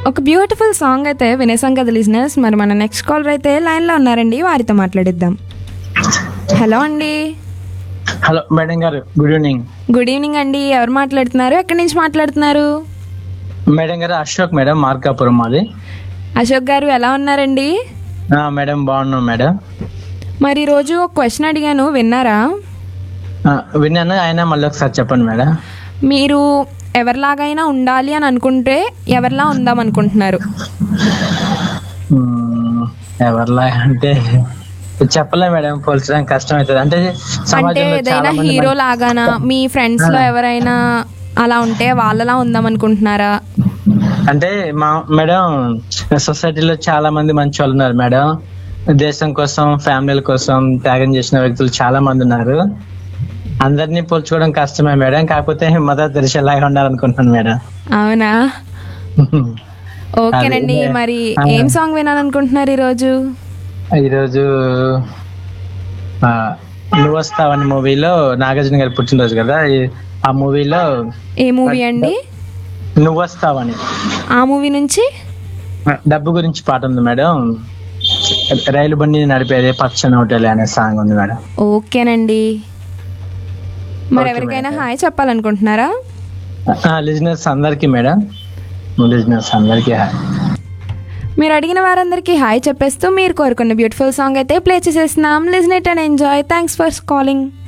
ఒక beautiful song అయితే వినేసాం కదా లిజినెస్ మరి మన నెక్స్ట్ కాలర్ అయితే లైన్లో ఉన్నారండి వారితో మాట్లాడిద్దాం హలో అండి హలో మేడం గారు గుడ్ ఈవినింగ్ గుడ్ ఈవినింగ్ అండి ఎవరు మాట్లాడుతున్నారు ఎక్కడి నుంచి మాట్లాడుతున్నారు మేడం గారు అశోక్ మేడం మార్కాపురం మాది అశోక్ గారు ఎలా ఉన్నారండి ఆ, మేడం బాగున్నాం మేడం మరి ఈరోజు ఒక క్వశ్చన్ అడిగాను విన్నారా ఆ, విన్నాను అయినా మళ్ళీ ఒకసారి చెప్పండి మేడం మీరు ఎవరిలాగైనా ఉండాలి అని అనుకుంటే ఎవరిలా ఉందాం అనుకుంటున్నారు మ్మ్, ఎవరిలా అంటే చెప్పలే మేడం పోల్చడానికి కష్టం అవుతుంది అంటే అంటే సమాజంలో ఏదైనా చాలా మంది హీరో మంచి- లాగానా మీ ఫ్రెండ్స్ లో ఎవరైనా అలా ఉంటే వాళ్ళలా ఉందాం అనుకుంటున్నారా అంటే మా మేడం సొసైటీలో చాలా మంది మంచి వాళ్ళు ఉన్నారు మేడం దేశం కోసం ఫ్యామిలీల కోసం త్యాగం చేసిన వ్యక్తులు చాలా మంది ఉన్నారు అందరినీ పోల్చుకోవడం కష్టమే మేడం కాకపోతే మదర్ తెరిసేలాగా ఉండాలనుకుంటున్నాను మేడం అవునా ఓకేనండి అదే. మరి ఆ. ఏం సాంగ్ వినాలనుకుంటున్నారు ఈరోజు ఈరోజు ఆ, నువ్వు వస్తావని మూవీలో నాగార్జున గారి పుట్టినరోజు కదా ఈ- ఆ మూవీలో ఏ మూవీ అండి నువ్వు వస్తావని ఆ మూవీ నుంచి ఆ, డబ్బు గురించి పాట ఉంది మేడం రైలు బండి నడిపేది పచ్చని హోటల్ అనే సాంగ్ ఉంది మేడం ఓకేనండి మరి ఓకే ఎవరికైనా మేడం. హాయ్ చెప్పాలనుకుంటున్నారా లిజినెస్ అందరికి మేడం లిజినెస్ అందరికి హాయ్ మీరు అడిగిన వారందరికీ హాయ్ చెప్పేస్తూ మీరు కోరుకున్న బ్యూటిఫుల్ సాంగ్ అయితే ప్లే చేసేస్తున్నాం listen it and enjoy thanks for calling